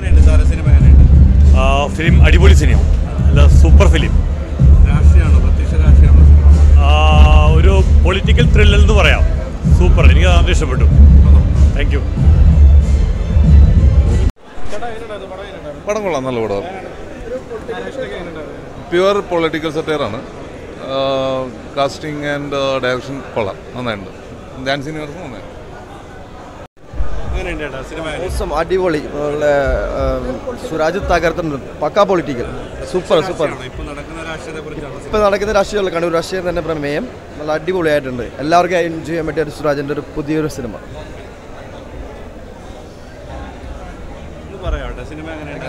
എങ്ങനെയുണ്ട് sir cinema എങ്ങനെയുണ്ട് film അടിപൊളി സിനിമ അല്ല സൂപ്പർ ഫിലിം രാഷ്ട്രീയമാണോ പ്രത്യക്ഷ രാഷ്ട്രീയമാണോ സിനിമ ഒരു പൊളിറ്റിക്കൽ ത്രില്ലർ എന്ന് പറയാം സൂപ്പർ എനിക്ക് അത് ഇഷ്ടപ്പെട്ടു താങ്ക് യു പടം കൊള്ളാം നല്ല പടം പ്യുവർ പൊളിറ്റിക്കൽ സെറ്റയറാണ് കാസ്റ്റിംഗ് ആൻഡ് ഡയറക്ഷൻ കൊള്ളാം നന്നായിട്ടുണ്ട് ഡാൻസ് യൂണിവേഴ്സും നന്നായി എങ്ങനെയുണ്ട് ചേട്ടാ സിനിമ എങ്ങനെയുണ്ട്? മോശം അടിപൊളി ഉള്ള, ആ, സുരാജ് തകർത്തുണ്ട് പക്കാ പൊളിറ്റിക്കൽ സൂപ്പർ സൂപ്പർ രാഷ്ട്രീയമാണോ? ഇപ്പൊ നടക്കുന്ന രാഷ്ട്രീയത്തെ കുറിച്ചാണ് ഇപ്പം നടക്കുന്ന രാഷ്ട്രീയമുള്ള കണ്ണൂർ രാഷ്ട്രീയം തന്നെ പ്രമേയം നല്ല അടിപൊളിയായിട്ടുണ്ട് എല്ലാവർക്കും എൻജോയ് ചെയ്യാൻ പറ്റിയ ഒരു സുരാജിൻ്റെ ഒരു പുതിയൊരു സിനിമ ഒന്ന് പറയാട്ടെ സിനിമ എങ്ങനെയുണ്ട്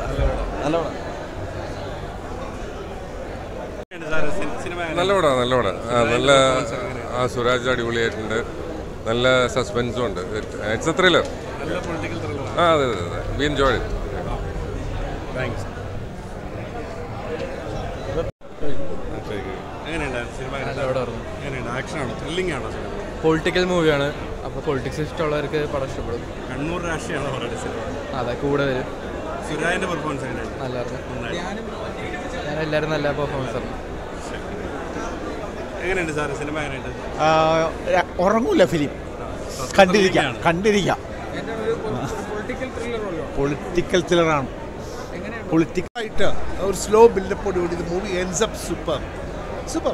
എങ്ങനെയുണ്ട് സാറ് സി- സിനിമ എങ്ങനെയുണ്ട്? നല്ല പടമാണ് നല്ല പടം ആ, നല്ല ആ സുരാജ് അടിപൊളിയായിട്ടുണ്ട് നല്ല സസ്പെൻസും ഉണ്ട് ഇറ്റ്സ് എ ത്രില്ലർ നല്ല പൊളിറ്റിക്കൽ ത്രില്ലർ ആ അതെ അതെ അതെ വി എൻജോയ് താങ്ക്സ് എങ്ങനെയുണ്ട് സിനിമ എങ്ങനെയുണ്ട് എങ്ങനെയുണ്ട് ആക്ഷൻ ആണോ ത്രില്ലിംഗ് ആണോ സിനിമ പൊളിറ്റിക്കൽ മൂവിയാണ് അപ്പോൾ പൊളിറ്റിക്സ് ഇഷ്ടമുള്ളവർക്ക് പടം ഇഷ്ടപ്പെടും കണ്ണൂർ രാഷ്ട്രീയമാണോ പറയുന്നത് സിനിമ അതെ കൂടുതൽ സുരാജിന്റെ പെർഫോമൻസ് എങ്ങനെയുണ്ട് നല്ലായിരുന്നു നന്നായി. ഞാൻ എല്ലാവരും നല്ല പെർഫോമൻസ് ആണ് എങ്ങനെയുണ്ട് സാറ് സിനിമ എങ്ങനെയുണ്ട് ഉറങ്ങൂല ഫിലിം കണ്ടിരിക്കാം കണ്ടിരിക്കാം പൊളിറ്റിക്കൽ ത്രില്ലറാണ് പൊളിറ്റിക്കൽ ആയിട്ട് ഒരു സ്ലോ ബിൽഡപ്പോട് കൂടി movie ends up super super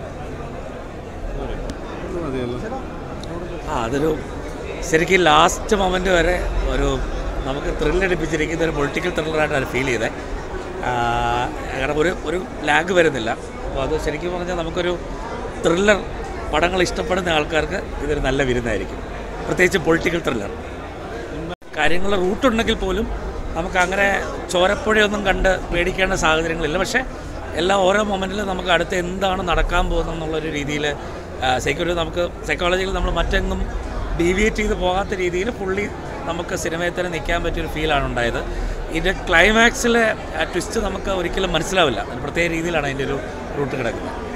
ആ അതൊരു ശരിക്കും ലാസ്റ്റ് മൊമെൻ്റ് വരെ ഒരു നമുക്ക് ത്രില്ലടിപ്പിച്ചിരിക്കുന്ന ഒരു പൊളിറ്റിക്കൽ ത്രില്ലറായിട്ടാണ് ഫീൽ ചെയ്തത് കാരണം ഒരു ഒരു ലാഗ് വരുന്നില്ല അപ്പോൾ അത് ശരിക്കും പറഞ്ഞാൽ നമുക്കൊരു ത്രില്ലർ പടങ്ങൾ ഇഷ്ടപ്പെടുന്ന ആൾക്കാർക്ക് ഇതൊരു നല്ല വിരുന്നായിരിക്കും പ്രത്യേകിച്ച് പൊളിറ്റിക്കൽ ത്രില്ലർ കാര്യങ്ങളുടെ റൂട്ടുണ്ടെങ്കിൽ പോലും നമുക്ക് അങ്ങനെ ചോരപ്പുഴയൊന്നും കണ്ട് പേടിക്കേണ്ട സാഹചര്യങ്ങളില്ല പക്ഷേ എല്ലാ ഓരോ മൊമെൻറ്റിലും നമുക്ക് അടുത്ത് എന്താണ് നടക്കാൻ പോകുന്നത് എന്നുള്ളൊരു രീതിയിൽ സൈക്കോളജി നമുക്ക് സൈക്കോളജിയിൽ നമ്മൾ മറ്റെങ്ങും ഡീവിയേറ്റ് ചെയ്ത് പോകാത്ത രീതിയിൽ ഫുള്ളി നമുക്ക് സിനിമയിൽ തന്നെ നിൽക്കാൻ പറ്റിയൊരു ഫീലാണ് ഉണ്ടായത് ഇതിൻ്റെ ക്ലൈമാക്സിലെ ട്വിസ്റ്റ് നമുക്ക് ഒരിക്കലും മനസ്സിലാവില്ല ഒരു പ്രത്യേക രീതിയിലാണ് അതിൻ്റെ ഒരു റൂട്ട് കിടക്കുന്നത്